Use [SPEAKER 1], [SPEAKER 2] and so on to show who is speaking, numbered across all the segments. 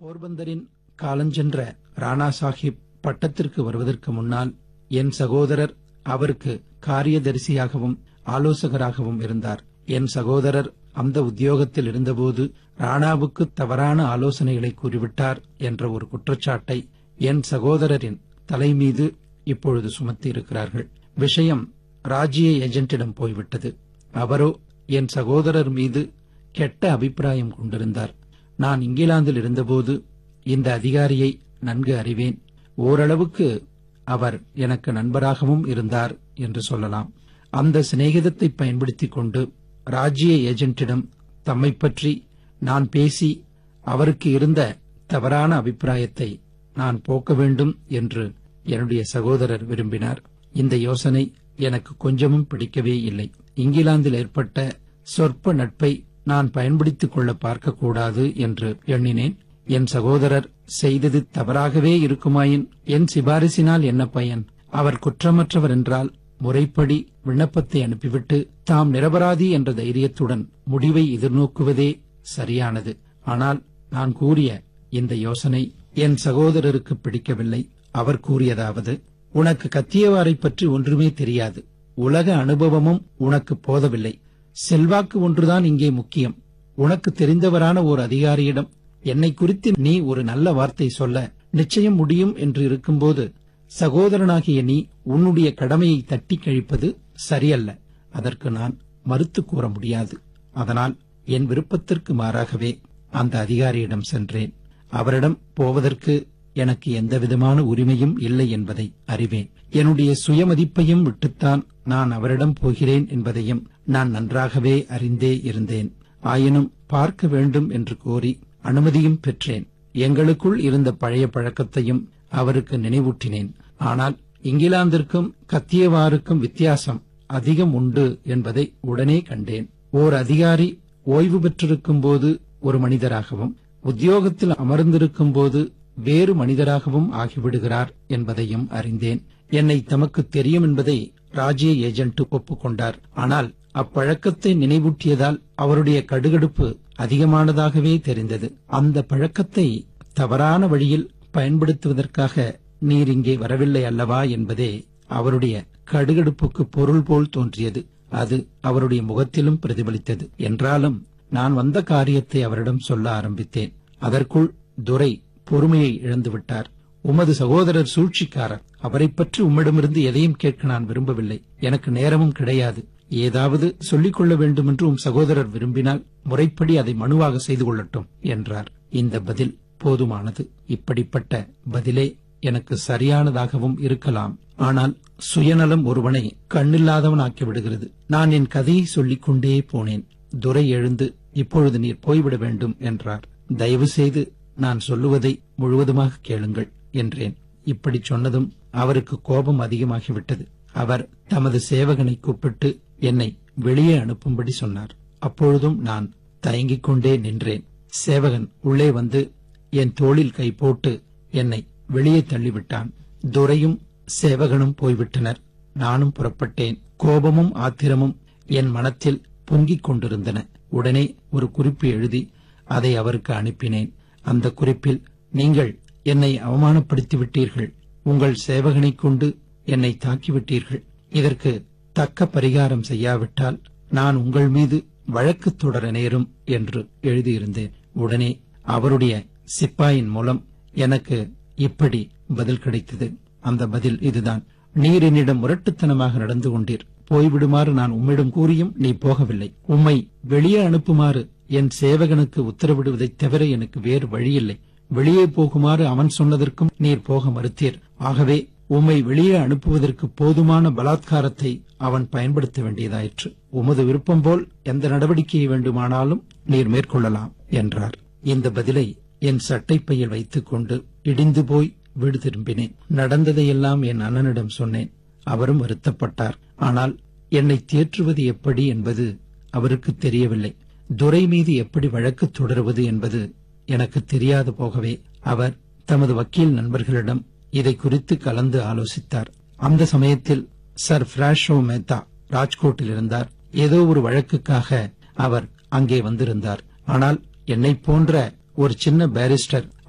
[SPEAKER 1] போர்பந்தரின் காலஞ்சென்ற ராணா சாஹிப் பட்டத்திற்கு வருவதற்கு முன்னால் என் சகோதரர் அவருக்கு காரியதரிசியாகவும் ஆலோசகராகவும் இருந்தார் என் சகோதரர் அந்த உத்தியோகத்தில் இருந்தபோது ராணாவுக்கு தவறான ஆலோசனைகளை கூறிவிட்டார் என்ற ஒரு குற்றச்சாட்டை என் சகோதரரின் தலைமீது இப்பொழுது சுமத்தி இருக்கிறார்கள் விஷயம் ராஜ்ய ஏஜென்ட்டிடம் போய்விட்டது அவரோ என் சகோதரர் மீது கெட்ட அபிப்பிராயம் கொண்டிருந்தார் நான் இங்கிலாந்தில் இருந்தபோது இந்த அதிகாரியை நன்கு அறிவேன் ஓரளவுக்கு அவர் எனக்கு நண்பராகவும் இருந்தார் என்று சொல்லலாம் அந்த சிநேகிதத்தை பயன்படுத்திக் கொண்டு ராஜ்ய ஏஜென்ட்டிடம் தம்மை பற்றி நான் பேசி அவருக்கு இருந்த தவறான அபிப்பிராயத்தை நான் போக்க வேண்டும் என்று என்னுடைய சகோதரர் விரும்பினார் இந்த யோசனை எனக்கு கொஞ்சமும் பிடிக்கவே இல்லை இங்கிலாந்தில் ஏற்பட்ட சொற்ப நட்பை நான் பயன்படுத்திக் கொள்ள பார்க்கக்கூடாது என்று எண்ணினேன் என் சகோதரர் செய்தது தவறாகவே இருக்குமாயின் என் சிபாரிசினால் என்ன பயன் அவர் குற்றமற்றவர் என்றால் முறைப்படி விண்ணப்பத்தை அனுப்பிவிட்டு தாம் நிரபராதி என்ற தைரியத்துடன் முடிவை எதிர்நோக்குவதே சரியானது ஆனால் நான் கூறிய இந்த யோசனை என் சகோதரருக்கு பிடிக்கவில்லை அவர் கூறியதாவது உனக்கு கத்தியவாரை பற்றி ஒன்றுமே தெரியாது உலக அனுபவமும் உனக்கு போதவில்லை செல்வாக்கு ஒன்றுதான் இங்கே முக்கியம் உனக்கு தெரிந்தவரான ஒரு அதிகாரியிடம் என்னை குறித்து நீ ஒரு நல்ல வார்த்தை சொல்ல நிச்சயம் முடியும் என்று இருக்கும்போது சகோதரனாகிய நீ உன்னுடைய கடமையை தட்டி கழிப்பது சரியல்ல அதற்கு நான் மறுத்து கூற முடியாது அதனால் என் விருப்பத்திற்கு மாறாகவே அந்த அதிகாரியிடம் சென்றேன் அவரிடம் போவதற்கு எனக்கு எந்தவிதமான உரிமையும் இல்லை என்பதை அறிவேன் என்னுடைய சுயமதிப்பையும் விட்டுத்தான் நான் அவரிடம் போகிறேன் என்பதையும் நான் நன்றாகவே அறிந்தே இருந்தேன் ஆயினும் பார்க்க வேண்டும் என்று கோரி அனுமதியும் பெற்றேன் எங்களுக்குள் இருந்த பழைய பழக்கத்தையும் அவருக்கு நினைவூட்டினேன் ஆனால் இங்கிலாந்திற்கும் கத்தியவாருக்கும் வித்தியாசம் அதிகம் உண்டு என்பதை உடனே கண்டேன் ஓர் அதிகாரி ஓய்வு பெற்றிருக்கும் போது ஒரு மனிதராகவும் உத்தியோகத்தில் அமர்ந்திருக்கும் போது வேறு மனிதராகவும் ஆகிவிடுகிறார் என்பதையும் அறிந்தேன் என்னை தமக்கு தெரியும் என்பதை ராஜ்ய ஏஜென்ட் ஒப்புக்கொண்டார் ஆனால் அப்பழக்கத்தை நினைவூட்டியதால் அவருடைய கடுகடுப்பு அதிகமானதாகவே தெரிந்தது அந்த பழக்கத்தை தவறான வழியில் பயன்படுத்துவதற்காக நீர் இங்கே வரவில்லை அல்லவா என்பதே அவருடைய கடுகடுப்புக்கு பொருள் போல் தோன்றியது அது அவருடைய முகத்திலும் பிரதிபலித்தது என்றாலும் நான் வந்த காரியத்தை அவரிடம் சொல்ல ஆரம்பித்தேன் அதற்குள் துரை பொறுமையை இழந்துவிட்டார் உமது சகோதரர் சூழ்ச்சிக்காரர் அவரை பற்றி உம்மிடமிருந்து எதையும் கேட்க நான் விரும்பவில்லை எனக்கு நேரமும் கிடையாது ஏதாவது சொல்லிக் கொள்ள வேண்டும் என்று உம் சகோதரர் விரும்பினால் முறைப்படி அதை மனுவாக செய்து கொள்ளட்டும் என்றார் இந்த பதில் போதுமானது இப்படிப்பட்ட பதிலே எனக்கு சரியானதாகவும் இருக்கலாம் ஆனால் சுயநலம் ஒருவனை கண்ணில்லாதவன் ஆக்கி விடுகிறது நான் என் கதையை சொல்லிக் கொண்டே போனேன் துரை எழுந்து இப்பொழுது நீர் போய்விட வேண்டும் என்றார் தயவு செய்து நான் சொல்லுவதை முழுவதுமாக கேளுங்கள் என்றேன் இப்படி சொன்னதும் அவருக்கு கோபம் அதிகமாகிவிட்டது அவர் தமது சேவகனை கூப்பிட்டு என்னை வெளியே அனுப்பும்படி சொன்னார் அப்பொழுதும் நான் தயங்கிக் கொண்டே நின்றேன் சேவகன் உள்ளே வந்து என் தோளில் கை போட்டு என்னை வெளியே தள்ளிவிட்டான் துரையும் சேவகனும் போய்விட்டனர் நானும் புறப்பட்டேன் கோபமும் ஆத்திரமும் என் மனத்தில் பொங்கிக் கொண்டிருந்தன உடனே ஒரு குறிப்பு எழுதி அதை அவருக்கு அனுப்பினேன் அந்த குறிப்பில் நீங்கள் என்னை அவமானப்படுத்தி விட்டீர்கள் உங்கள் சேவகனைக் கொண்டு என்னை தாக்கிவிட்டீர்கள் இதற்கு தக்க பரிகாரம் செய்யாவிட்டால் நான் உங்கள் மீது வழக்கு தொடர நேரும் என்று எழுதியிருந்தேன் உடனே அவருடைய சிப்பாயின் மூலம் எனக்கு இப்படி பதில் கிடைத்தது அந்த பதில் இதுதான் நீர் என்னிடம் முரட்டுத்தனமாக நடந்து கொண்டீர் போய்விடுமாறு நான் உம்மிடம் கூறியும் நீ போகவில்லை உம்மை வெளியே அனுப்புமாறு என் சேவகனுக்கு உத்தரவிடுவதைத் தவிர எனக்கு வேறு வழியில்லை வெளியே போகுமாறு அவன் சொன்னதற்கும் நீர் போக மறுத்தீர் ஆகவே உம்மை வெளியே அனுப்புவதற்கு போதுமான பலாத்காரத்தை அவன் பயன்படுத்த வேண்டியதாயிற்று உமது விருப்பம் போல் எந்த நடவடிக்கையை வேண்டுமானாலும் நீர் மேற்கொள்ளலாம் என்றார் இந்த பதிலை என் சட்டைப்பையில் வைத்துக் கொண்டு இடிந்து போய் வீடு திரும்பினேன் நடந்ததையெல்லாம் என் அண்ணனிடம் சொன்னேன் அவரும் வருத்தப்பட்டார் ஆனால் என்னை தேற்றுவது எப்படி என்பது அவருக்கு தெரியவில்லை துரை மீது எப்படி வழக்கு தொடருவது என்பது எனக்கு தெரியாது போகவே அவர் தமது வக்கீல் நண்பர்களிடம் இதை குறித்து கலந்து ஆலோசித்தார் அந்த சமயத்தில் சர் பிராஷோ மேத்தா ராஜ்கோட்டில் இருந்தார் ஏதோ ஒரு வழக்குக்காக அவர் அங்கே வந்திருந்தார் ஆனால் என்னை போன்ற ஒரு சின்ன பாரிஸ்டர்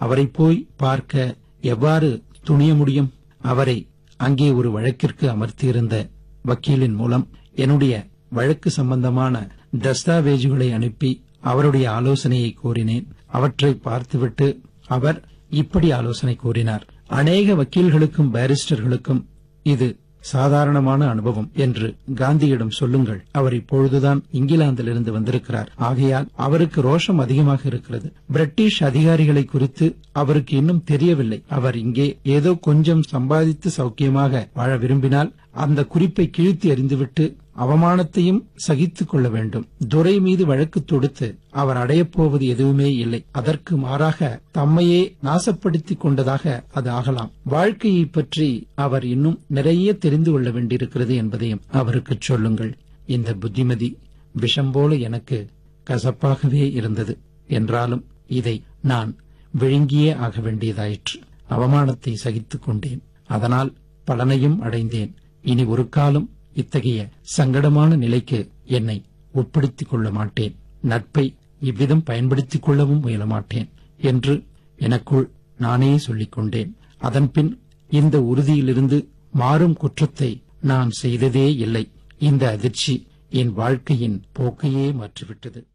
[SPEAKER 1] அவரை போய் பார்க்க எவ்வாறு துணிய முடியும் அவரை அங்கே ஒரு வழக்கிற்கு அமர்த்தியிருந்த வக்கீலின் மூலம் என்னுடைய வழக்கு சம்பந்தமான தஸ்தாவேஜுகளை அனுப்பி அவருடைய ஆலோசனையை கோரினேன் அவற்றை பார்த்துவிட்டு அவர் இப்படி ஆலோசனை கூறினார் அநேக வக்கீல்களுக்கும் பாரிஸ்டர்களுக்கும் இது சாதாரணமான அனுபவம் என்று காந்தியிடம் சொல்லுங்கள் அவர் இப்பொழுதுதான் இங்கிலாந்திலிருந்து வந்திருக்கிறார் ஆகையால் அவருக்கு ரோஷம் அதிகமாக இருக்கிறது பிரிட்டிஷ் அதிகாரிகளை குறித்து அவருக்கு இன்னும் தெரியவில்லை அவர் இங்கே ஏதோ கொஞ்சம் சம்பாதித்து சௌக்கியமாக வாழ விரும்பினால் அந்த குறிப்பை கிழித்து எறிந்துவிட்டு அவமானத்தையும் சகித்துக் கொள்ள வேண்டும் துரை மீது வழக்கு தொடுத்து அவர் அடையப் போவது எதுவுமே இல்லை அதற்கு மாறாக தம்மையே நாசப்படுத்திக் கொண்டதாக அது ஆகலாம் வாழ்க்கையை பற்றி அவர் இன்னும் நிறைய தெரிந்து கொள்ள வேண்டியிருக்கிறது என்பதையும் அவருக்கு சொல்லுங்கள் இந்த புத்திமதி விஷம் போல எனக்கு கசப்பாகவே இருந்தது என்றாலும் இதை நான் விழுங்கியே ஆக வேண்டியதாயிற்று அவமானத்தை சகித்துக் கொண்டேன் அதனால் பலனையும் அடைந்தேன் இனி ஒரு காலம் இத்தகைய சங்கடமான நிலைக்கு என்னை உட்படுத்திக் கொள்ள மாட்டேன் நட்பை இவ்விதம் பயன்படுத்திக் கொள்ளவும் முயல மாட்டேன் என்று எனக்குள் நானே சொல்லிக் கொண்டேன் அதன்பின் இந்த உறுதியிலிருந்து மாறும் குற்றத்தை நான் செய்ததே இல்லை இந்த அதிர்ச்சி என் வாழ்க்கையின் போக்கையே மாற்றிவிட்டது